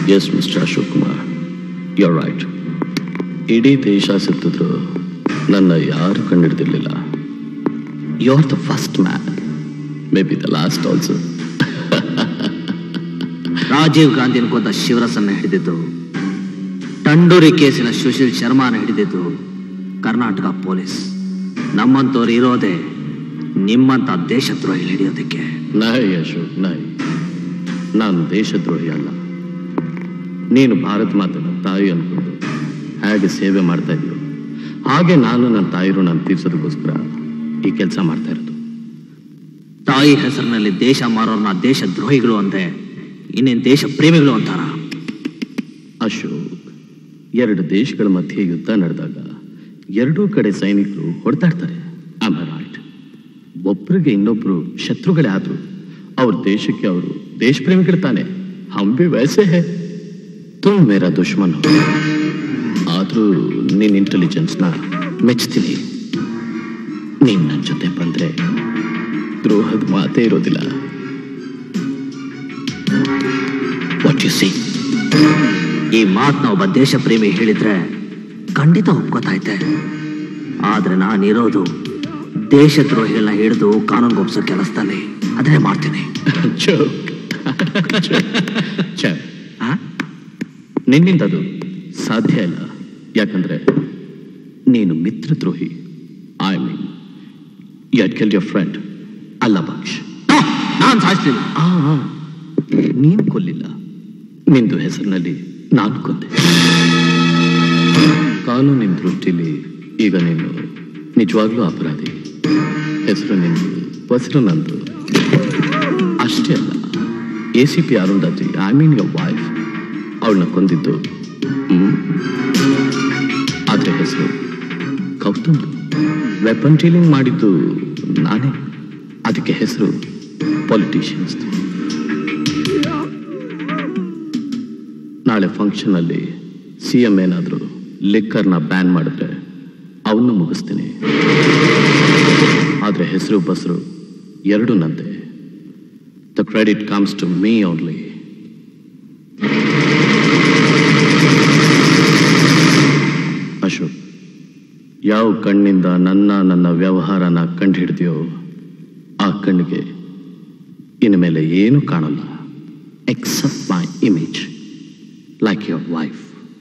S mister Ashok Kumar you right ಇಡೀ ದೇಶ ಸುತ್ತಿದ್ರು ನನ್ನ ಯಾರು ಕಂಡಿಡ್ದಿರ್ಲಿಲ್ಲ you are the first man may be the last also Rajiv ಗಾಂಧಿನ ಕೊಂದ ಶಿವರಸನ್ನ ಹಿಡಿದಿದ್ದು ಟಂಡೂರಿ ಕೇಸಿನ ಸುಶೀಲ್ ಶರ್ಮಾನ ಹಿಡಿದಿದ್ದು ಕರ್ನಾಟಕ ಪೊಲೀಸ್ ನಮ್ಮಂತವ್ರು ಇರೋದೇ ನಿಮ್ಮಂತ ದೇಶದ್ರೋಹಿ ಹಿಡಿಯೋದಕ್ಕೆ ನಾಯ್ ಅಶೋಕ್ ನಾಯ್ ನಾನು ದೇಶದ್ರೋಹಿ ಅಲ್ಲ ನೀನು ಭಾರತ ಮಾತನ್ನ ತಾಯಿ ಅನ್ಕೊಂಡು ಹೇಗೆ ಸೇವೆ ಮಾಡ್ತಾ ಇದ್ರು ಹಾಗೆ ನಾನು ನನ್ನ ತಾಯಿ ಋಣ ತೀರ್ಸೋದಕ್ಕೋಸ್ಕರ ಈ ಕೆಲಸ ಮಾಡ್ತಾ ಇರೋದು ತಾಯಿ ಹೆಸರಿನಲ್ಲಿ ದೇಶ ಮಾರೋರ್ನ ದೇಶ ದ್ರೋಹಿಗಳು ಅಂತೆ ಇನ್ನೇನ್ ದೇಶ ಪ್ರೇಮಿಗಳು ಅಂತಾರ ಅಶೋಕ್ ಎರಡು ದೇಶಗಳ ಮಧ್ಯೆ ಯುದ್ಧ ನಡೆದಾಗ ಎರಡೂ ಕಡೆ ಸೈನಿಕರು ಹೊಡೆದಾಡ್ತಾರೆ ಆಮ್ ರೈಟ್ ಒಬ್ರಿಗೆ ಇನ್ನೊಬ್ರು ಶತ್ರುಗಳೇ ಆದ್ರು ಅವ್ರ ದೇಶಕ್ಕೆ ಅವರು ದೇಶ ಪ್ರೇಮಿಗಳು ತಾನೆ ಹಮ್ ಬಿ ವೈಸೆ ಹೇ ತುಮ್ ಮೇರಾ ದುಶ್ಮನ್ ಹೋ. ಆದ್ರೂ ನಿನ್ನ ಇಂಟೆಲಿಜೆನ್ಸ್ನ ಮೆಚ್ತೀನಿ ನೀನ್ ನನ್ನ ಜೊತೆ ಬಂದ್ರೆ ದ್ರೋಹದ ಮಾತೇ ಇರೋದಿಲ್ಲ ವಾಟ್ ಯು ಸಿ ಈ ಮಾತನ್ನ ಒಬ್ಬ ದೇಶ ಪ್ರೇಮಿ ಹೇಳಿದ್ರೆ ಖಂಡಿತ ಒಪ್ಕೋತೈತೆ ಆದ್ರೆ ನಾನಿರೋದು ದೇಶದ್ರೋಹಿಗಳನ್ನ ಹಿಡಿದು ಕಾನೂನುಗೊಪ್ಸೋ ಕೆಲಸದಲ್ಲಿ ಅದನ್ನೇ ಮಾಡ್ತೀನಿ joke. ಛೆ, ನಿನ್ನಿಂದ ಅದು ಸಾಧ್ಯ ಇಲ್ಲ ಯಾಕಂದ್ರೆ ನೀನು ಮಿತ್ರದ್ರೋಹಿ I mean you had killed your friend ಅಲ್ಲ ಬಕ್ಷ್ ನಾನು ಸಾಯಿಸ್ತೀನಿ ನೀನು ಕೊಲ್ಲಿಲ್ಲ ನಿಂದು ಹೆಸರಿನಲ್ಲಿ ನಾನು ಕೊಂದೆ ಕಾನೂನಿನ ದೃಷ್ಟಿಲಿ ಈಗ ನೀನು ನಿಜವಾಗ್ಲೂ ಅಪರಾಧಿ ಹೆಸರು ನಿಂದು ಹೆಸರು ನಂದು ಅಷ್ಟೇ ಅಲ್ಲ A C P Arundhati I mean your wife ಅವಳನ್ನ ಕೊಂದಿದ್ದು ಹ್ಮ್. ಆದ್ರೆ ಹೆಸರು ಗೌತಮ್ ವೆಪನ್ ಡೀಲಿಂಗ್ ಮಾಡಿದ್ದು ನಾನೇ ಅದಕ್ಕೆ ಹೆಸರು ಪೊಲಿಟಿಷಿಯನ್ಸ್ ನಾಳೆ ಫಂಕ್ಷನ್ ಅಲ್ಲಿ ಸಿ ಎಂ ಏನಾದರೂ ಲಿಕ್ಕರ್ನ ಬ್ಯಾನ್ ಮಾಡಿದ್ರೆ ಅವನ್ನ ಮುಗಿಸ್ತೀನಿ ಆದ್ರೆ ಹೆಸರು ಬಸರು ಎರಡು ನಂದೆ the credit comes to me only Ashok ಯಾವ ಕಣ್ಣಿಂದ ನನ್ನ ನನ್ನ ವ್ಯವಹಾರನ ಕಂಡು ಹಿಡಿದೆಯೋ ಆ ಕಣ್ಣಿಗೆ ಇನ್ನು ಮೇಲೆ ಏನು ಕಾಣಲ್ಲ except my image like your wife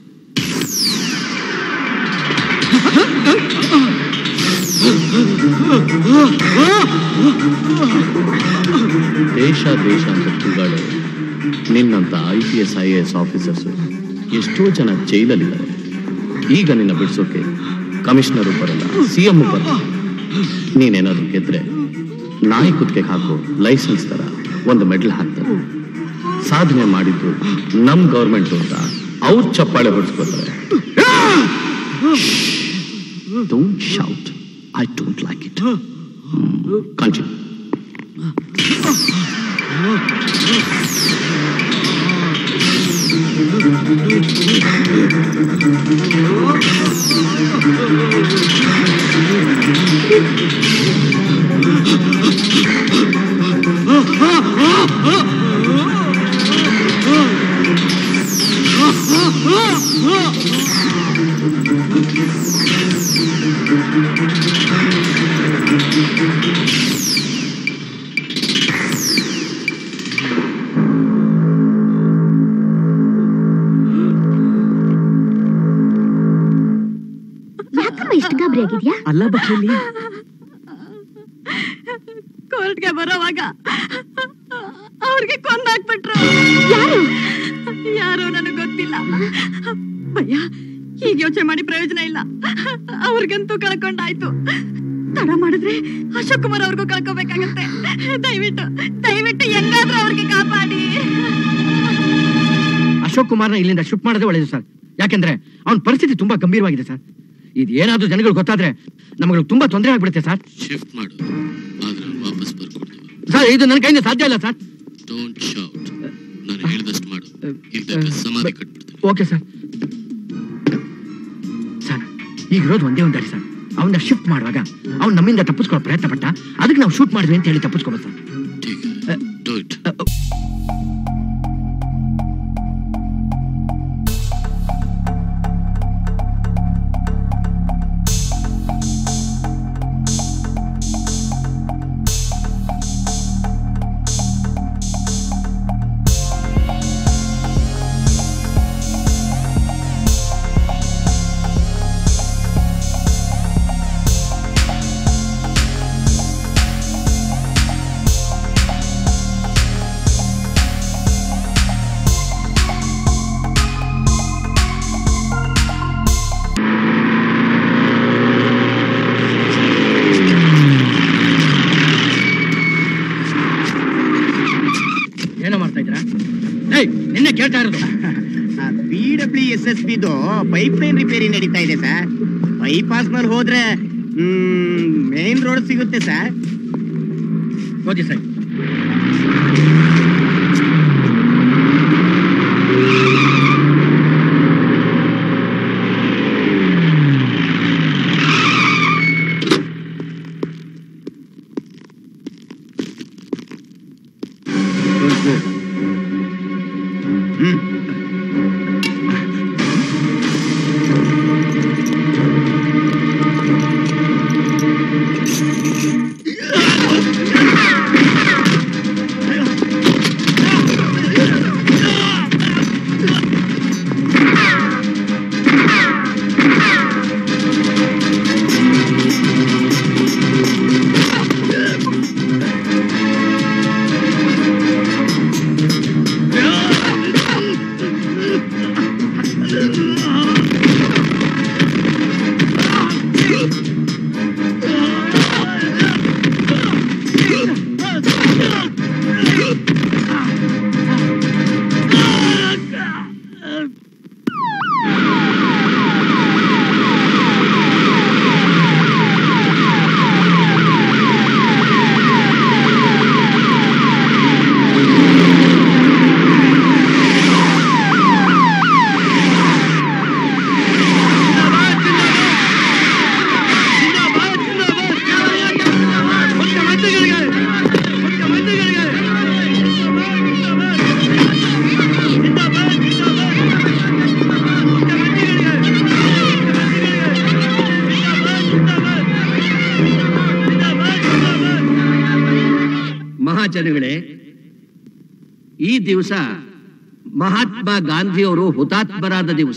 ದೇಶ ದೇಶ ಅಂತ ಕೂಗಾಡೋ ನಿನ್ನಂತ I P S I A S officers ಎಷ್ಟೋ ಜನ ಜೈಲಲ್ಲಿದ್ದಾರೆ ಈಗ ನಿನ್ನ ಬಿಡಿಸೋಕೆ ಕಮಿಷನರು ಬರಲ್ಲ ಸಿ ಎಂ ಬರಲ್ಲ ನೀನೇನಾದ್ರೂ ಗೆದ್ರೆ ನಾಯಿ ಕುತ್ತಿಗೆ ಹಾಕೋ ಲೈಸೆನ್ಸ್ ತರ ಒಂದು ಮೆಡಲ್ ಹಾಕ್ತಾರೆ ಸಾಧನೆ ಮಾಡಿದ್ದು ನಮ್ ಗೌರ್ಮೆಂಟ್ ಅಂತ ಅವ್ರ ಚಪ್ಪಾಳೆ ಹೊಡಿಸ್ಕೋತಾರೆ don't shout I don't like it continue ಯಾಕಮ್ಮ ಇಷ್ಟು ಗಾಬರಿ ಆಗಿದ್ಯಾ ಅಲ್ಲ ಬಕ್ಷಲಿ ಕೋರ್ಟ್ಗೆ ಬರೋವಾಗ ಅವ್ರಿಗೆ ಕೊಂದಾಕ್ಬಿಟ್ರು ಯಾರು ಯಾರು ನನಗೆ ಗೊತ್ತಿಲ್ಲ ಭಯ್ಯ ಈಗ ಯೋಚನೆ ಮಾಡಿ ಪ್ರಯೋಜನ ಇಲ್ಲ ಅವ್ರಿಗಂತೂ ಕಳ್ಕೊಂಡಾಯ್ತು ತಡ ಮಾಡಿದ್ರೆ ಅಶೋಕ್ ಕುಮಾರ್ ಅವ್ರಿಗೂ ಕಳ್ಕೊಬೇಕಾಗತ್ತೆ ದಯವಿಟ್ಟು ದಯವಿಟ್ಟು ಹೆಂಗಾದ್ರೂ ಅವ್ರಿಗೆ ಕಾಪಾಡಿ ಅಶೋಕ್ ಕುಮಾರ್ನ ಇಲ್ಲಿಂದ ಶಿಫ್ಟ್ ಮಾಡೋದೇ ಒಳ್ಳೇದು ಸರ್ ಯಾಕೆಂದ್ರೆ ಅವನ ಪರಿಸ್ಥಿತಿ ತುಂಬಾ ಗಂಭೀರವಾಗಿದೆ ಸರ್ ಇದು ಏನಾದ್ರೂ ಜನಗಳು ಗೊತ್ತಾದ್ರೆ ನಮಗೆ ತುಂಬಾ ತೊಂದರೆ ಆಗ್ಬಿಡುತ್ತೆ ಸರ್ ಶಿಫ್ಟ್ ಮಾಡು ಆದ್ರೆ ವಾಪಸ್ ಬರ್ಕೊಡ್ತು ಸರ್ ಇದು ನನ್ನ ಕೈಯಿಂದ ಸಾಧ್ಯ ಇಲ್ಲ ಸರ್ ಡೋಂಟ್ ಶೌಟ್ ನಾನು ಹೇಳಿದಷ್ಟು ಮಾಡು ಇಲ್ದಿದ್ರೆ ಸಮಾಧಿ ಕಟ್ಬಿಡ್ತೀನಿ ಓಕೆ ಸರ್ ಸರ್ ಈಗ ಇರೋದು ಒಂದೇ ಒಂದು ದಾರಿ ಸರ್ ಅವನ್ನ ಶಿಫ್ಟ್ ಮಾಡುವಾಗ ಅವ್ನು ನಮ್ಮಿಂದ ತಪ್ಪಿಸ್ಕೊಳ್ಳೋ ಪ್ರಯತ್ನ ಪಟ್ಟ ಅದಕ್ಕೆ ನಾವು ಶೂಟ್ ಮಾಡಿದ್ವಿ ಅಂತ ಹೇಳಿ ತಪ್ಪಿಸ್ಕೋಬೋದು sir do it uh, uh, ಮಾಡ್ತಾ ಇದ್ದೀರಾ ಏಯ್ ನಿನ್ನೆ ಕೇಳ್ತಾ ಇರೋದು ಪಿ ಡಬ್ಲ್ಯೂ ಎಸ್ ಎಸ್ ಬಿದು ಪೈಪ್ ಲೈನ್ ರಿಪೇರಿ ನಡೀತಾ ಇದೆ ಸರ್ ಬೈಪಾಸ್ ನಲ್ಲಿ ಹೋದ್ರೆ ಮೇನ್ ರೋಡ್ ಸಿಗುತ್ತೆ ಸರ್ ಓದಿ ಸರ್ ಮಹಾಜನಗಳೇ ಈ ದಿವಸ ಮಹಾತ್ಮ ಗಾಂಧಿಯವರು ಹುತಾತ್ಮರಾದ ದಿವಸ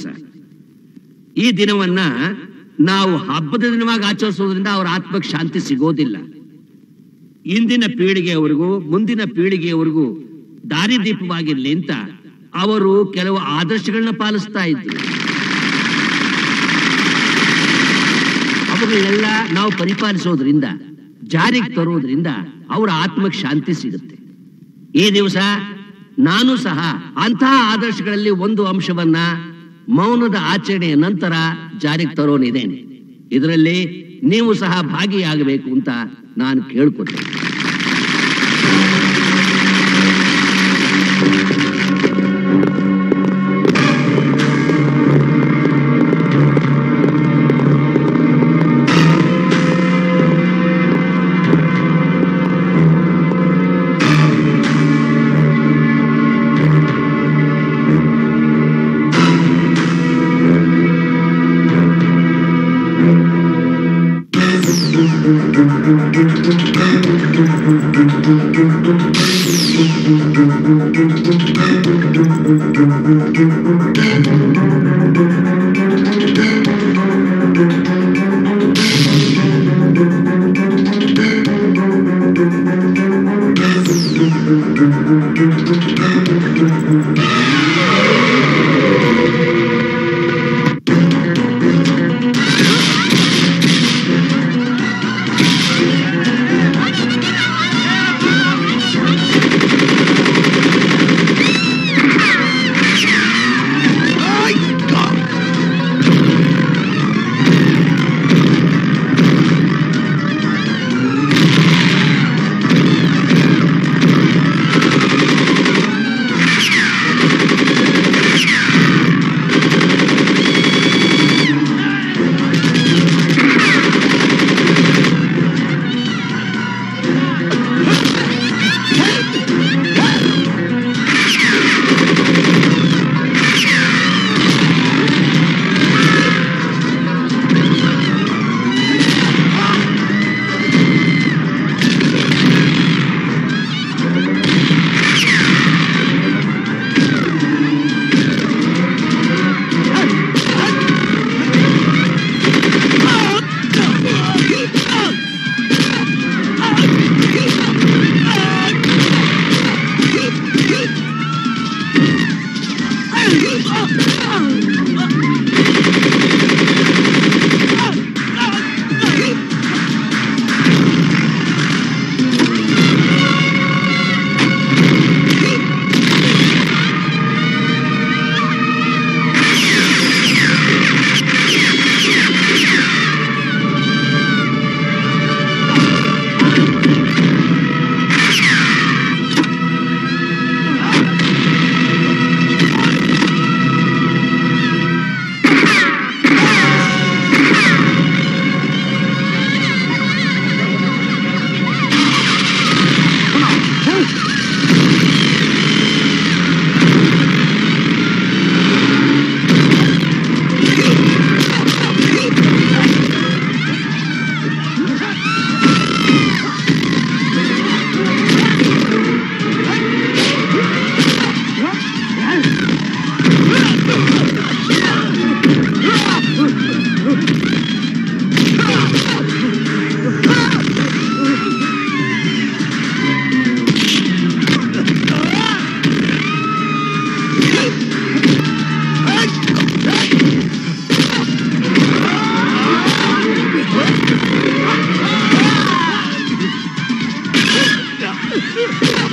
ಈ ದಿನವನ್ನ ನಾವು ಹಬ್ಬದ ದಿನವಾಗಿ ಆಚರಿಸೋದ್ರಿಂದ ಅವರ ಆತ್ಮಕ್ಕೆ ಶಾಂತಿ ಸಿಗೋದಿಲ್ಲ ಇಂದಿನ ಪೀಳಿಗೆಯವರೆಗೂ ಮುಂದಿನ ಪೀಳಿಗೆಯವರೆಗೂ ದಾರಿದೀಪವಾಗಿರ್ಲಿ ಅಂತ ಅವರು ಕೆಲವು ಆದರ್ಶಗಳನ್ನ ಪಾಲಿಸ್ತಾ ಇದ್ರು ಅವುಗಳನ್ನೆಲ್ಲ ನಾವು ಪರಿಪಾಲಿಸೋದ್ರಿಂದ ಜಾರಿಗೆ ತರೋದ್ರಿಂದ ಅವರ ಆತ್ಮಕ್ಕೆ ಶಾಂತಿ ಸಿಗುತ್ತೆ ಈ ದಿವಸ ನಾನು ಸಹ ಅಂತಹ ಆದರ್ಶಗಳಲ್ಲಿ ಒಂದು ಅಂಶವನ್ನ ಮೌನದ ಆಚರಣೆಯ ನಂತರ ಜಾರಿಗೆ ತರೋನಿದ್ದೇನೆ ಇದರಲ್ಲಿ ನೀವು ಸಹ ಭಾಗಿಯಾಗಬೇಕು ಅಂತ ನಾನು ಕೇಳ್ಕೊತೇನೆ ಆ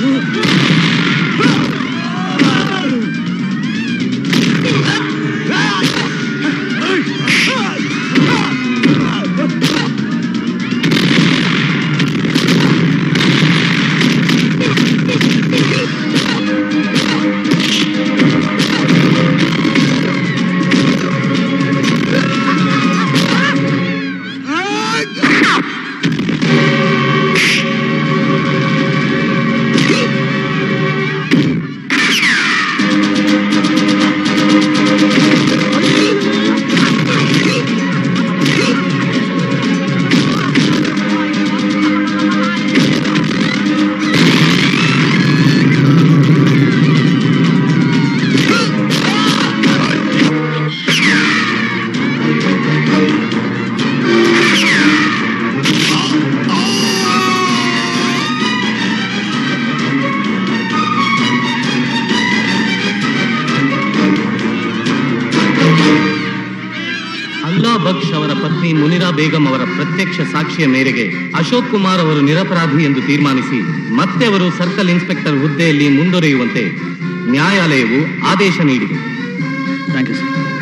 ಅಲ್ಲಾ ಬಕ್ಷ್ ಅವರ ಪತ್ನಿ ಮುನಿರಾ ಬೇಗಂ ಅವರ ಪ್ರತ್ಯಕ್ಷ ಸಾಕ್ಷಿಯ ಮೇರೆಗೆ ಅಶೋಕ್ ಕುಮಾರ್ ಅವರು ನಿರಪರಾಧಿ ಎಂದು ತೀರ್ಮಾನಿಸಿ ಮತ್ತೆ ಅವರು ಸರ್ಕಲ್ ಇನ್ಸ್ಪೆಕ್ಟರ್ ಹುದ್ದೆಯಲ್ಲಿ ಮುಂದುವರಿಯುವಂತೆ ನ್ಯಾಯಾಲಯವು ಆದೇಶ ನೀಡಿದೆ ಥ್ಯಾಂಕ್ ಯು ಸರ್